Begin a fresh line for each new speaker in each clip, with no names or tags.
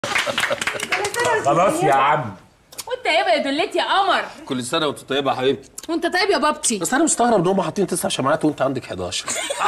خلاص يا عم
وانت ايه يا دلتي يا قمر
كل سنه وانت طيبه يا حبيبتي
وانت طيب يا بابتي
بس انا مستغرب ان هم حاطين تسع شمعات وانت عندك 11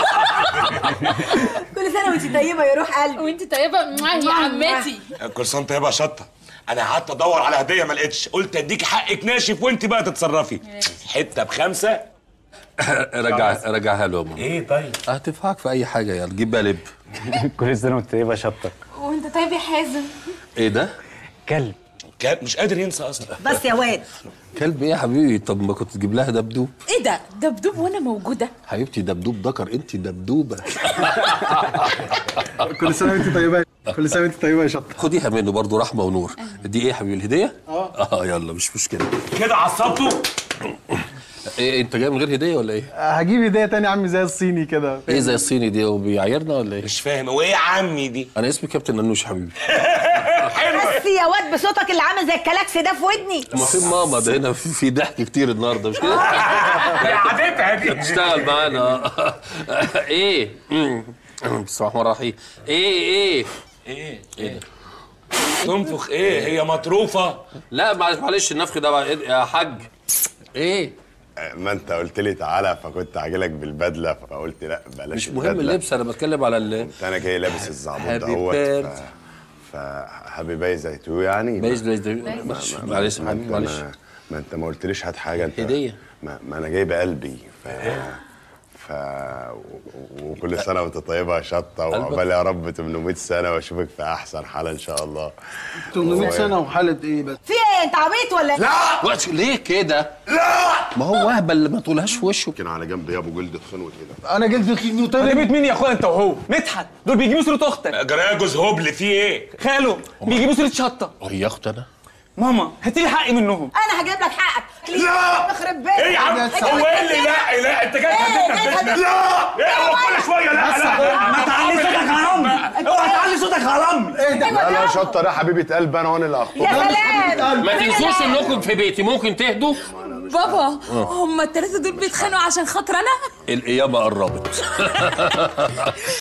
كل سنه وانت طيبه يا روح قلبي
وانت طيبه معاه يا عمتي
كل سنه طيبه يا شطه انا قعدت ادور على هديه ما لقيتش قلت اديكي حقك ناشف وانت بقى تتصرفي حته بخمسه
رجع رجعها له يا ماما
ايه طيب
هتنفعك في اي حاجه يلا جيب بقى لب
كل سنه وانت طيبه يا شطه
وانت طيب يا حازم
ايه ده
كلب
كان مش قادر ينسى اصلا
بس يا واد
كلب ايه يا حبيبي طب ما كنت تجيب لها دبدوب
ايه ده دبدوب وانا موجوده
حبيبتي دبدوب ذكر انت دبدوبه
كل سنه وانت طيبه كل سنه وانت طيبه يا شطه
خديها منه برضو رحمه ونور دي ايه يا حبيبي الهديه اه اه يلا مش مشكله
كده عصبته
ايه انت جاي من غير هديه ولا ايه
هجيب هديه تاني يا عم زي الصيني كده
ايه زي الصيني دي وبيعايرنا ولا ايه
مش فاهم وايه يا عمي دي
انا اسمي كابتن ننوش يا حبيبي
بس يا واد بصوتك اللي عامل زي الكلاكس ده في ودني
ما في ماما ده هنا في في ضحك كتير النهارده مش كده
هي عادتها دي
تشتغل معانا ايه مم. بسم الله الرحمن الرحيم ايه ايه
ايه ايه تنفخ ايه هي مطروفه
لا معلش معلش النفخ ده بقى إيه يا حاج ايه
ما انت قلت لي تعالى فكنت هاجيلك بالبدله فقلت لا بلاش
مش مهم
البدلة.
اللبس انا بتكلم على ال
انا جاي لابس الزعبوط
Happy
دهوت
birthday.
ف... فحبيبي زيتو يعني
بايش بايش معلش معلش
ما انت
معلش
ما, ما انت ما قلتليش هات حاجه انت
هدية.
ما, ما انا جايب قلبي ف ف و- وكل سنه وانت طيبه يا شطه وعقبال يا رب 800 سنه واشوفك في احسن حال ان شاء الله
800 سنه وحاله ايه بس
في ايه انت عبيط ولا لا
وقت ليه كده؟ لا ما هو وهبل ما تقولهاش في وشه
يمكن على جنب يابو جلد خنوه كده
انا جلد خيني
ده بيت مين يا اخويا انت وهو مدحت دول بيجيبوا صوره اختك
جرايه جوز هبل في ايه
خاله بيجيبوا صوره شطه
وهي اخت انا
ماما هاتي لي حقي منهم
انا هجيب لك حقك
لا!
يخرب بيتك
ايه يا عم
هجيب
هو
لك
ايه اللي
حقك.
لا لا انت جاي
إيه؟
تهددنا
جاي
في بيتنا
تهددنا؟
لا ايه هو كل شويه لا لا
ما تعلي صوتك على امي اوعى تعلي صوتك على امي
لا لا شطه ده حبيبه قلب انا وانا اللي
يا
هخطبك
سلام
ما تنسوش انكم في بيتي ممكن تهدوا
بابا هما الثلاثه دول بيتخانقوا عشان خاطر انا
القيامه قربت